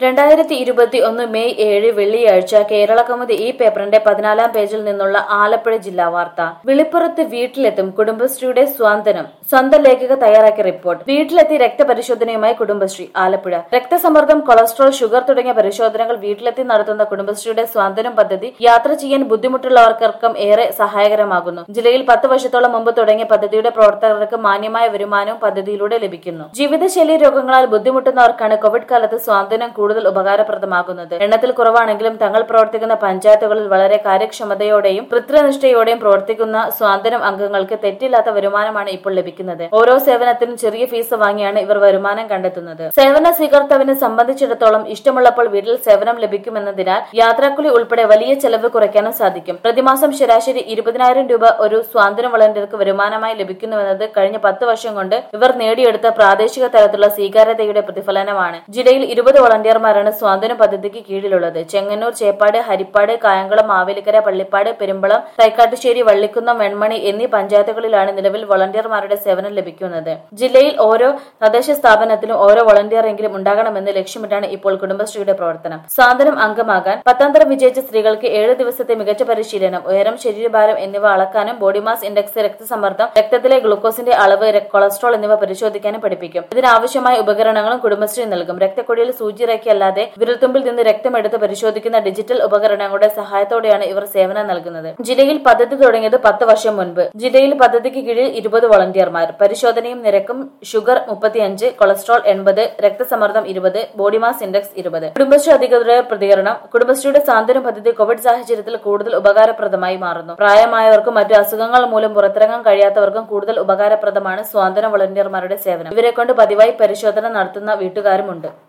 രണ്ടായിരത്തി ഇരുപത്തി ഒന്ന് മെയ് ഏഴ് വെള്ളിയാഴ്ച കേരള കൗമുദി ഈ പേപ്പറിന്റെ പതിനാലാം പേജിൽ നിന്നുള്ള ആലപ്പുഴ ജില്ലാ വാർത്ത വിളിപ്പുറത്ത് വീട്ടിലെത്തും കുടുംബശ്രീയുടെ സ്വാന്തനം സ്വന്തം ലേഖക തയ്യാറാക്കിയ റിപ്പോർട്ട് വീട്ടിലെത്തി രക്തപരിശോധനയുമായി കുടുംബശ്രീ ആലപ്പുഴ രക്തസമ്മർദ്ദം കൊളസ്ട്രോൾ ഷുഗർ തുടങ്ങിയ പരിശോധനകൾ വീട്ടിലെത്തി നടത്തുന്ന കുടുംബശ്രീയുടെ സ്വാന്തനം പദ്ധതി യാത്ര ചെയ്യാൻ ബുദ്ധിമുട്ടുള്ളവർക്കും ഏറെ സഹായകരമാകുന്നു ജില്ലയിൽ പത്ത് വർഷത്തോളം മുമ്പ് തുടങ്ങിയ പദ്ധതിയുടെ പ്രവർത്തകർക്ക് മാന്യമായ വരുമാനവും പദ്ധതിയിലൂടെ ലഭിക്കുന്നു ജീവിതശൈലി രോഗങ്ങളാൽ ബുദ്ധിമുട്ടുന്നവർക്കാണ് കോവിഡ് കാലത്ത് സ്വാന്തനം കൂടുതൽ ഉപകാരപ്രദമാകുന്നത് എണ്ണത്തിൽ കുറവാണെങ്കിലും തങ്ങൾ പ്രവർത്തിക്കുന്ന പഞ്ചായത്തുകളിൽ വളരെ കാര്യക്ഷമതയോടെയും കൃത്യനിഷ്ഠയോടെയും പ്രവർത്തിക്കുന്ന സ്വാന്തനം അംഗങ്ങൾക്ക് തെറ്റില്ലാത്ത വരുമാനമാണ് ഇപ്പോൾ ലഭിക്കുന്നത് ഓരോ സേവനത്തിനും ചെറിയ ഫീസ് വാങ്ങിയാണ് ഇവർ വരുമാനം കണ്ടെത്തുന്നത് സേവന സ്വീകർത്താവിനെ സംബന്ധിച്ചിടത്തോളം ഇഷ്ടമുള്ളപ്പോൾ വീട്ടിൽ സേവനം ലഭിക്കുമെന്നതിനാൽ യാത്രാക്കുലി ഉൾപ്പെടെ വലിയ ചെലവ് കുറയ്ക്കാനും സാധിക്കും പ്രതിമാസം ശരാശരി ഇരുപതിനായിരം രൂപ ഒരു സ്വാതന്ത്ര്യ വളണ്ടിയർക്ക് വരുമാനമായി ലഭിക്കുന്നുവെന്നത് കഴിഞ്ഞ പത്ത് വർഷം കൊണ്ട് ഇവർ നേടിയെടുത്ത പ്രാദേശിക തലത്തിലുള്ള സ്വീകാര്യതയുടെ പ്രതിഫലനമാണ് ജില്ലയിൽ ഇരുപത് വളണ്ടിയർമാരാണ് സ്വാതന്ത്ര്യ പദ്ധതിക്ക് കീഴിലുള്ളത് ചെങ്ങന്നൂർ ചേപ്പാട് ഹരിപ്പാട് കായംകുളം മാവേലിക്കര പള്ളിപ്പാട് പെരുമ്പളം തൈക്കാട്ടുശ്ശേരി വള്ളിക്കുന്നം വെൺമണി എന്നീ പഞ്ചായത്തുകളിലാണ് നിലവിൽ വളണ്ടിയർമാരുടെ സേവനം ലഭിക്കുന്നത് ജില്ലയിൽ ഓരോ തദ്ദേശ സ്ഥാപനത്തിലും ഓരോ വളണ്ടിയറെങ്കിലും ഉണ്ടാകണമെന്ന് ലക്ഷ്യമിട്ടാണ് ഇപ്പോൾ കുടുംബശ്രീയുടെ പ്രവർത്തനം സ്വാതന്ത്ര്യം അംഗമാകാൻ പത്താം തരം വിജയിച്ച സ്ത്രീകൾക്ക് ഏഴ് ദിവസത്തെ മികച്ച പരിശീലനം ഉയരം ശരീരഭാരം എന്നിവ അളക്കാനും ബോഡി മാസ് ഇൻഡെക്സ് രക്തസമ്മർദ്ദം രക്തത്തിലെ ഗ്ലൂക്കോസിന്റെ അളവ് ര- കൊളസ്ട്രോൾ എന്നിവ പരിശോധിക്കാനും പഠിപ്പിക്കും ഇതിനാവശ്യമായ ഉപകരണങ്ങളും കുടുംബശ്രീ നൽകും രക്തക്കൊടിയിൽ സൂചിറക്കി അല്ലാതെ വിരൽത്തുമ്പിൽ നിന്ന് രക്തമെടുത്ത് പരിശോധിക്കുന്ന ഡിജിറ്റൽ ഉപകരണങ്ങളുടെ സഹായത്തോടെയാണ് ഇവർ സേവനം നൽകുന്നത് ജില്ലയിൽ പദ്ധതി തുടങ്ങിയത് പത്ത് വർഷം മുൻപ് ജില്ലയിൽ പദ്ധതിക്ക് കീഴിൽ ഇരുപത് വളണ്ടിയർമാർ പരിശോധനയും നിരക്കും ഷുഗർ മുപ്പത്തിയഞ്ച് കൊളസ്ട്രോൾ എൺപത് രക്തസമ്മർദ്ദം ഇരുപത് ബോഡി മാസ് ഇൻഡെക്സ് ഇരുപത് കുടുംബശ്രീ അധികൃതരുടെ പ്രതികരണം കുടുംബശ്രീയുടെ സാന്ത്വന പദ്ധതി കോവിഡ് സാഹചര്യത്തിൽ കൂടുതൽ ഉപകാരപ്രദമായി മാറുന്നു പ്രായമായവർക്കും മറ്റു അസുഖങ്ങൾ മൂലം പുറത്തിറങ്ങാൻ കഴിയാത്തവർക്കും കൂടുതൽ ഉപകാരപ്രദമാണ് സ്വാതന്ത്ര്യ വളണ്ടിയർമാരുടെ സേവനം ഇവരെ കൊണ്ട് പതിവായി പരിശോധന നടത്തുന്ന വീട്ടുകാരുമുണ്ട്